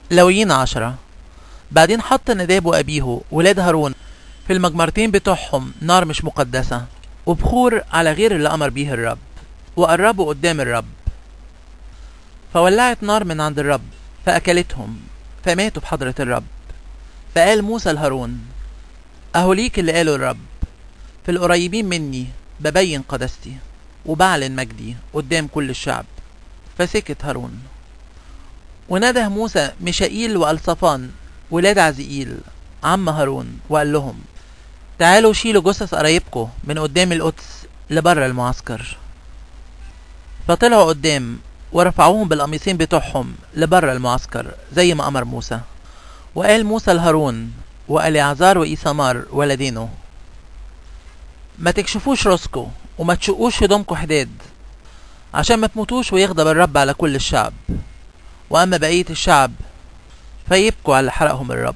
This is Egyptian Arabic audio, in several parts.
لويين عشرة بعدين حط نداب وأبيه ولاد هارون في المجمرتين بتوعهم نار مش مقدسة وبخور على غير اللي أمر بيه الرب وقربوا قدام الرب فولعت نار من عند الرب فأكلتهم فماتوا بحضرة الرب فقال موسى لهارون أهو ليك اللي قاله الرب في القريبين مني ببين قدستي وبعلن مجدي قدام كل الشعب فسكت هارون ونده موسى ميشائيل وألصفان ولاد عزيئيل عم هارون وقال لهم تعالوا شيلوا جثث قرايبكم من قدام القدس لبره المعسكر فطلعوا قدام ورفعوهم بالقميصين بتوعهم لبره المعسكر زي ما أمر موسى وقال موسى لهارون وأليعزار وإيثمار ولدينه ما تكشفوش راسكم وما تشقوش هدومكم حداد عشان ما تموتوش ويغضب الرب على كل الشعب وأما بقية الشعب فيبكوا على اللي حرقهم الرب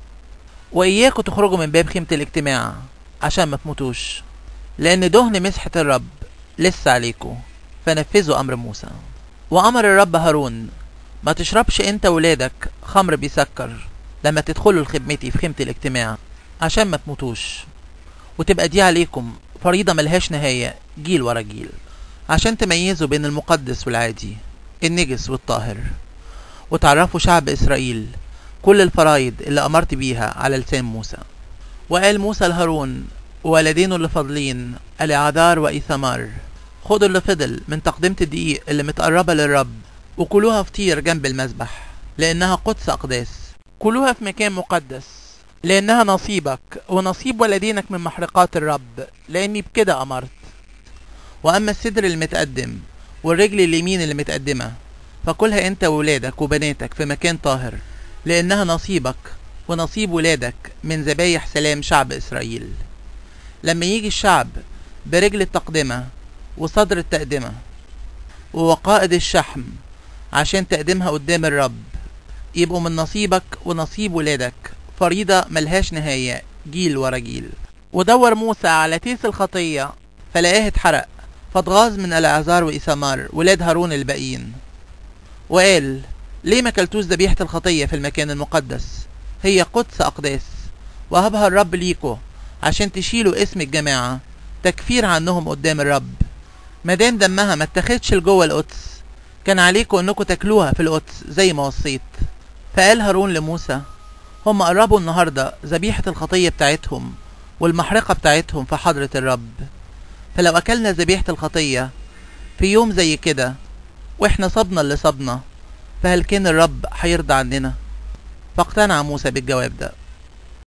وإياكوا تخرجوا من باب خيمة الاجتماع عشان ما تموتوش لأن دهن مسحة الرب لسه عليكوا فنفذوا أمر موسى وأمر الرب هارون ما تشربش أنت ولادك خمر بيسكر لما تدخلوا لخدمتي في خيمة الاجتماع عشان ما تموتوش وتبقى دي عليكم فريضة ملهاش نهاية جيل ورا جيل عشان تميزوا بين المقدس والعادي النجس والطاهر وتعرفوا شعب إسرائيل كل الفرايض اللي أمرت بيها على لسان موسى وقال موسى لهارون وولدينه اللي فاضلين العذار وإيثمار خدوا اللي فضل من تقدمة الدقيق اللي متقربة للرب وكلوها فطير جنب المذبح لأنها قدس أقداس كلوها في مكان مقدس لأنها نصيبك ونصيب ولدينك من محرقات الرب لأني بكده أمرت وأما الصدر المتقدم والرجل اليمين اللي متقدمة فكلها أنت وولادك وبناتك في مكان طاهر لأنها نصيبك ونصيب ولادك من ذبايح سلام شعب إسرائيل لما يجي الشعب برجل التقدمة وصدر التقدمة ووقائد الشحم عشان تقدمها قدام الرب يبقوا من نصيبك ونصيب ولادك فريضة ملهاش نهاية جيل ورا جيل ودور موسى على تيس الخطية فلقاه اتحرق فاتغاظ من الأعزار وإيثمار ولاد هارون الباقيين وقال ليه ما كلتوش ذبيحة الخطية في المكان المقدس هي قدس أقداس وهبها الرب ليكو عشان تشيلوا اسم الجماعة تكفير عنهم قدام الرب مادام دمها ما اتخدش لجوه القدس كان عليكم انكم تاكلوها في القدس زي ما وصيت فقال هارون لموسى هم قربوا النهاردة ذبيحة الخطية بتاعتهم والمحرقة بتاعتهم في حضرة الرب فلو أكلنا ذبيحة الخطية في يوم زي كده وإحنا صبنا اللي صبنا فهل كان الرب هيرضى عننا فاقتنع موسى بالجواب ده